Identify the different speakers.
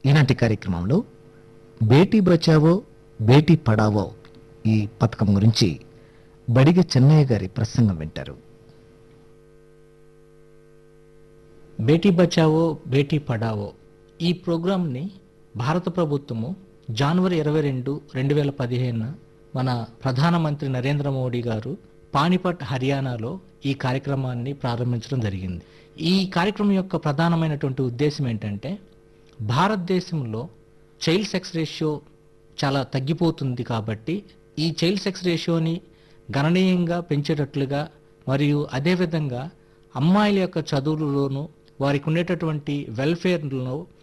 Speaker 1: ఈనాటి కార్యక్రమంలో బేటీ బచావో బేటీ పడావో ఈ పథకం గురించి బడిగ చెన్నయ్య గారి ప్రసంగం వింటారు
Speaker 2: బేటీ బచావో బేటీ పడావో ఈ ప్రోగ్రాంని భారత ప్రభుత్వము జనవరి ఇరవై రెండు రెండు వేల పదిహేను మన ప్రధానమంత్రి నరేంద్ర మోడీ గారు పానిపట్ హర్యానాలో ఈ కార్యక్రమాన్ని ప్రారంభించడం జరిగింది ఈ కార్యక్రమం యొక్క ప్రధానమైనటువంటి ఉద్దేశం ఏంటంటే భారతదేశంలో చైల్డ్ సెక్స్ రేషియో చాలా తగ్గిపోతుంది కాబట్టి ఈ చైల్డ్ సెక్స్ రేషియోని గణనీయంగా పెంచేటట్లుగా మరియు అదేవిధంగా అమ్మాయిల యొక్క చదువులలోనూ వారికి ఉండేటటువంటి వెల్ఫేర్లో